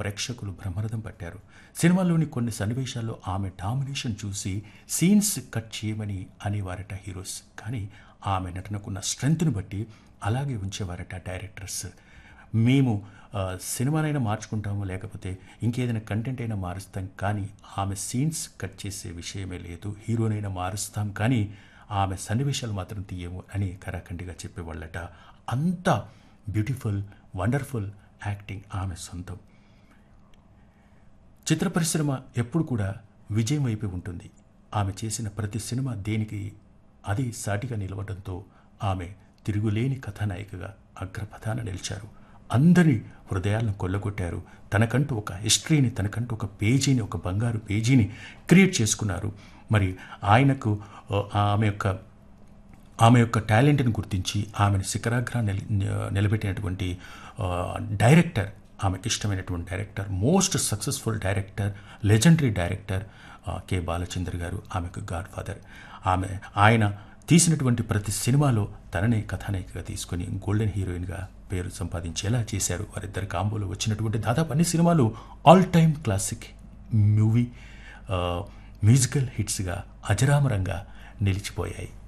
ప్రేక్షకులు బ్రహ్మరథం పట్టారు సినిమాలోని కొన్ని సన్నివేశాల్లో ఆమె డామినేషన్ చూసి సీన్స్ కట్ చేయమని అనేవారట హీరోస్ కానీ ఆమె నటనకున్న స్ట్రెంగ్త్ను బట్టి అలాగే ఉంచేవారట డైరెక్టర్స్ మేము ఆ, సినిమానైనా మార్చుకుంటాము లేకపోతే ఇంకేదైనా కంటెంట్ అయినా మారుస్తాం కానీ ఆమె సీన్స్ కట్ చేసే విషయమే లేదు హీరోనైనా మారుస్తాం కానీ ఆమె సన్నివేశాలు మాత్రం తీయము అని కరాఖండిగా చెప్పేవాళ్ళట అంత బ్యూటిఫుల్ వండర్ఫుల్ యాక్టింగ్ ఆమె సొంతం చిత్ర పరిశ్రమ ఎప్పుడు కూడా విజయం వైపే ఉంటుంది ఆమె చేసిన ప్రతి సినిమా దేనికి అది సాటిగా నిలవడంతో ఆమె తిరుగులేని కథానాయికగా అగ్రపథాన నిలిచారు అందరి హృదయాలను కొల్లగొట్టారు తనకంటూ ఒక హిస్టరీని తనకంటూ ఒక పేజీని ఒక బంగారు పేజీని క్రియేట్ చేసుకున్నారు మరి ఆయనకు ఆ, ఆమె యొక్క ఆమె యొక్క టాలెంట్ని గుర్తించి ఆమెను శిఖరాగ్ర నిల నిలబెట్టినటువంటి ఆ, డైరెక్టర్ ఆమెకి ఇష్టమైనటువంటి director most successful director legendary director ఆ, కె బాలచంద్ర గారు ఆమెకు గాడ్ ఫాదర్ ఆమె ఆయన తీసినటువంటి ప్రతి సినిమాలో తననే కథానాయికగా తీసుకొని గోల్డెన్ హీరోయిన్గా పేరు సంపాదించేలా చేశారు వారిద్దరి కాంబోలో వచ్చినటువంటి దాదాపు అన్ని సినిమాలు all time classic movie musical హిట్స్గా అజరామరంగా నిలిచిపోయాయి